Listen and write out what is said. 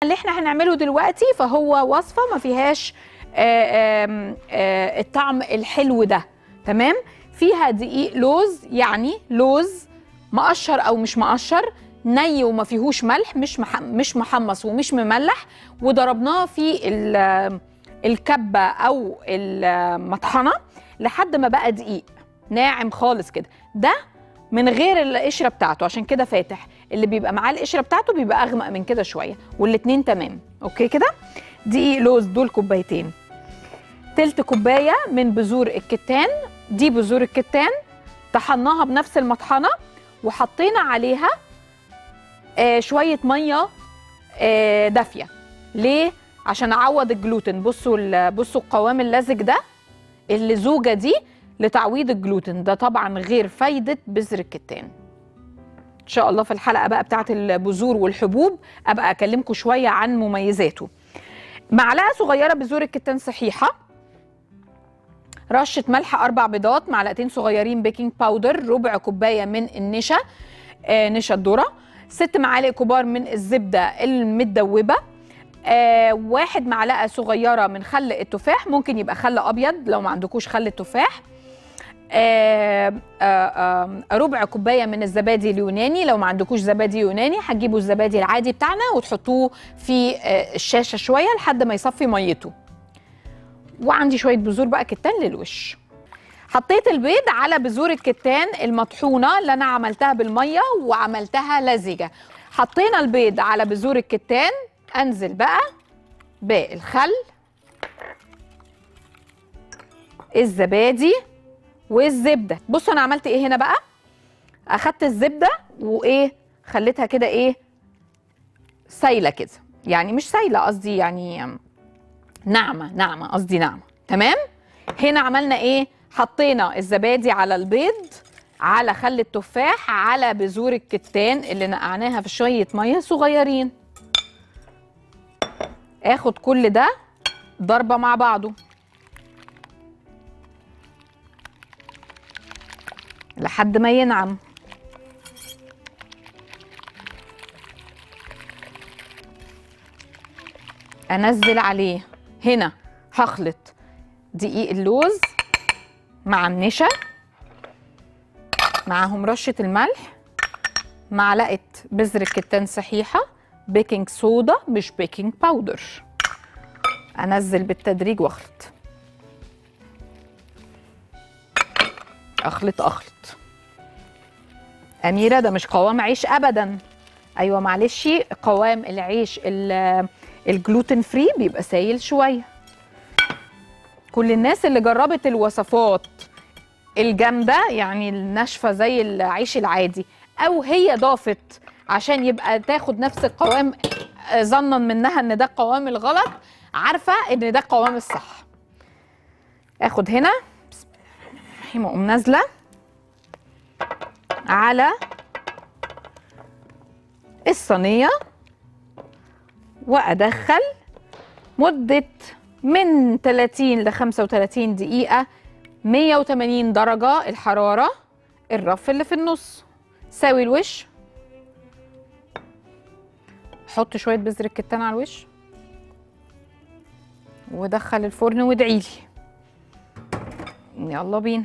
اللي احنا هنعمله دلوقتي فهو وصفه ما فيهاش آه، آم، آه، الطعم الحلو ده تمام فيها دقيق لوز يعني لوز مقشر او مش مقشر ني وما فيهوش ملح مش مح مش محمص ومش مملح وضربناه في ال- الكبه او المطحنه لحد ما بقى دقيق ناعم خالص كده ده من غير القشره بتاعته عشان كده فاتح اللي بيبقى معاه القشره بتاعته بيبقى اغمق من كده شويه والاتنين تمام اوكي كده دقيق لوز دول كوبايتين تلت كوبايه من بذور الكتان دي بذور الكتان طحناها بنفس المطحنه وحطينا عليها آه شويه ميه آه دافيه ليه عشان اعوض الجلوتين بصوا ال- بصوا القوام اللزج ده اللزوجه دي لتعويض الجلوتين ده طبعا غير فايده بذر الكتان ان شاء الله في الحلقه بقى بتاعه البذور والحبوب ابقى اكلمكم شويه عن مميزاته معلقه صغيره بذور الكتان صحيحه رشه ملح اربع بيضات معلقتين صغيرين بيكنج باودر ربع كوبايه من النشا آه نشا الذره ست معالق كبار من الزبده المتدوبه آه واحد معلقه صغيره من خل التفاح ممكن يبقى خل ابيض لو ما عندكوش خل التفاح آه آه آه ربع كوبايه من الزبادي اليوناني لو ما عندكوش زبادي يوناني هتجيبوا الزبادي العادي بتاعنا وتحطوه في آه الشاشه شويه لحد ما يصفي ميته وعندي شويه بذور بقى كتان للوش حطيت البيض على بذور الكتان المطحونه اللي انا عملتها بالميه وعملتها لزجه حطينا البيض على بذور الكتان انزل بقى بالخل الزبادي والزبده بصوا انا عملت ايه هنا بقى اخدت الزبده وايه خليتها كده ايه سايله كده يعني مش سايله قصدي يعني ناعمه ناعمه قصدي ناعمه تمام هنا عملنا ايه حطينا الزبادي على البيض على خل التفاح على بذور الكتان اللي نقعناها في شويه ميه صغيرين اخد كل ده ضربه مع بعضه لحد ما ينعم انزل عليه هنا هخلط دقيق اللوز مع النشا معاهم رشة الملح معلقة بذر الكتان صحيحة بيكنج صودا مش بيكنج باودر انزل بالتدريج واخلط اخلط اخلط اميره ده مش قوام عيش ابدا ايوه معلش قوام العيش ال- الجلوتين فري بيبقى سايل شويه كل الناس اللي جربت الوصفات الجامده يعني الناشفه زي العيش العادي او هي ضافت عشان يبقى تاخد نفس القوام آه، ظنا منها ان ده القوام الغلط عارفه ان ده القوام الصح اخد هنا بسم الله الرحمن الرحيم اقوم نازله على الصينيه وادخل مده من 30 ل 35 دقيقه 180 درجه الحراره الرف اللي في النص ساوي الوش حط شويه بذر الكتان على الوش ودخل الفرن وادعيلي يلا بينا